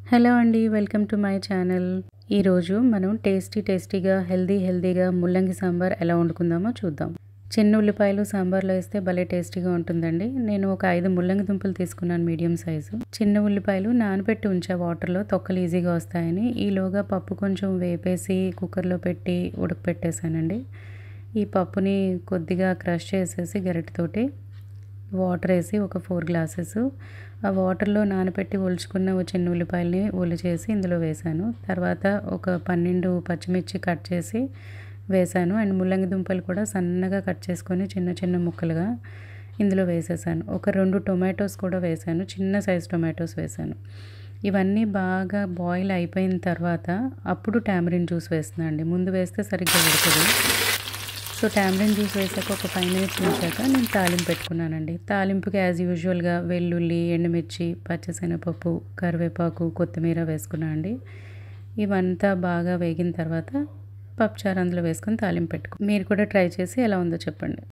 hello అండి welcome to my channel ఈరోజు మనం టేస్టీ టేస్టీగా హెల్దీ హెల్దీగా ముల్లంగి సాంబార్ ఎలా వండుకుందామో చూద్దాం చిన్న ఉల్లిపాయలు సాంబార్లో వేస్తే భలే టేస్టీగా ఉంటుందండి నేను ఒక ఐదు ముల్లంగి దుంపలు తీసుకున్నాను మీడియం సైజు చిన్న ఉల్లిపాయలు నానబెట్టి ఉంచా వాటర్లో తొక్కలు ఈజీగా వస్తాయని ఈలోగా పప్పు కొంచెం వేపేసి కుక్కర్లో పెట్టి ఉడకపెట్టేశానండి ఈ పప్పుని కొద్దిగా క్రష్ చేసేసి గరిటెతోటి వాటర్ వేసి ఒక ఫోర్ గ్లాసెస్ ఆ వాటర్లో నానబెట్టి ఒలుచుకున్న ఓ చిన్న ఉల్లిపాయలని ఒలి చేసి ఇందులో వేసాను తర్వాత ఒక పన్నెండు పచ్చిమిర్చి కట్ చేసి వేసాను అండ్ ముల్లంగి దుంపలు కూడా సన్నగా కట్ చేసుకొని చిన్న చిన్న ముక్కలుగా ఇందులో వేసేసాను ఒక రెండు టొమాటోస్ కూడా వేసాను చిన్న సైజ్ టొమాటోస్ వేసాను ఇవన్నీ బాగా బాయిల్ అయిపోయిన తర్వాత అప్పుడు టామరిన్ జ్యూస్ వేస్తున్నాను అండి ముందు వేస్తే సరిగ్గా ఉడకదు సో టామరిన్ జ్యూస్ వేసాక ఒక ఫైవ్ మినిట్స్ ఉంచాక నేను తాలింపు పెట్టుకున్నానండి తాలింపుకి యాజ్ యూజువల్గా వెల్లుల్లి ఎండుమిర్చి పచ్చిశనగపప్పు కరివేపాకు కొత్తిమీర వేసుకున్నాను అండి ఇవంతా బాగా వేగిన తర్వాత పప్పుచారు అందులో వేసుకొని తాలింపు పెట్టుకో మీరు కూడా ట్రై చేసి ఎలా ఉందో చెప్పండి